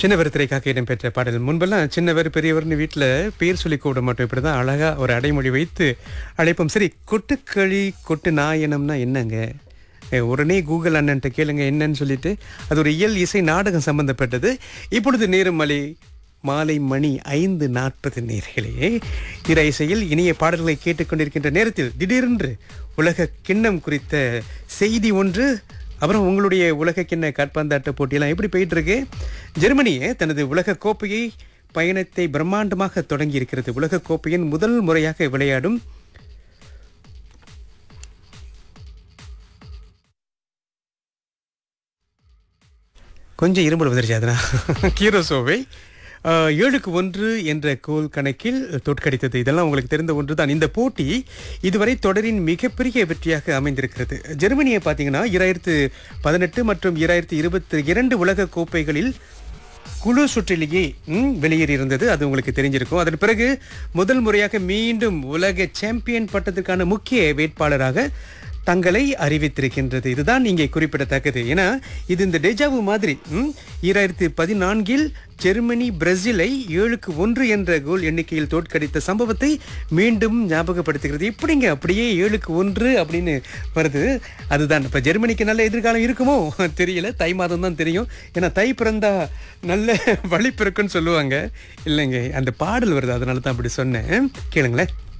சின்னவர் திரைக்காக இடம்பெற்ற பாடல் முன்பெல்லாம் சின்னவர் பெரியவர்னு வீட்டில் பேர் சொல்லி கூப்பிட மாட்டோம் இப்படி தான் அழகாக ஒரு அடைமொழி வைத்து அழைப்போம் சரி கொட்டுக்களி கொட்டு நாயனம்னா என்னங்க அஹ் உடனே கூகுள் அண்ணன்ட்ட கேளுங்க என்னன்னு சொல்லிட்டு அது ஒரு இயல் இசை நாடகம் சம்பந்தப்பட்டது இப்பொழுது நேருமலை மாலை மணி ஐந்து நாற்பது நேர்களே திர இசையில் இனிய பாடல்களை கேட்டுக்கொண்டிருக்கின்ற நேரத்தில் திடீரென்று உலக கிண்ணம் குறித்த செய்தி ஒன்று அப்புறம் உங்களுடைய உலக கிண்ண காற்பந்தாட்ட போட்டியெல்லாம் எப்படி போயிட்டு இருக்கு ஜெர்மனியே தனது உலக கோப்பையை பயணத்தை பிரம்மாண்டமாக தொடங்கி இருக்கிறது உலக கோப்பையின் முதல் முறையாக விளையாடும் கொஞ்சம் இருமல் வந்துருச்சு அதனால் கீரோசோவை ஆஹ், ஏழுக்கு ஒன்று என்ற கோல் கணக்கில் தோற்கடித்தது இதெல்லாம் உங்களுக்கு தெரிந்த ஒன்று தான் இந்த போட்டி இதுவரை தொடரின் மிகப்பெரிய வெற்றியாக அமைந்திருக்கிறது ஜெர்மனியை பார்த்தீங்கன்னா இராயிரத்து பதினெட்டு மற்றும் இராயிரத்து இருபத்தி இரண்டு உலக கோப்பைகளில் குழு சுற்றிலேயே ம், வெளியேறியிருந்தது அது உங்களுக்கு தெரிஞ்சிருக்கும் அதன் பிறகு முதல் முறையாக மீண்டும் உலக சாம்பியன் பட்டத்துக்கான முக்கிய வேட்பாளராக தங்களை அறிவித்திருக்கின்றது இதுதான் இங்கே குறிப்பிடத்தக்கது ஏன்னா இது இந்த டெஜாவு மாதிரி ம், ஈராயிரத்து பதினான்கில் ஜெர்மனி பிரேசிலை ஏழுக்கு ஒன்று என்ற கோல் எண்ணிக்கையில் தோற்கடித்த சம்பவத்தை மீண்டும் ஞாபகப்படுத்துகிறது எப்படிங்க அப்படியே ஏழுக்கு ஒன்று அப்படின்னு வருது அதுதான் இப்போ ஜெர்மனிக்கு நல்ல எதிர்காலம் இருக்குமோ தெரியல தை மாதம் தான் தெரியும் ஏன்னா தை பிறந்தா நல்ல வழி பிறக்குன்னு சொல்லுவாங்க இல்லைங்க அந்த பாடல் வருது அதனால தான் அப்படி சொன்னேன் கேளுங்களேன்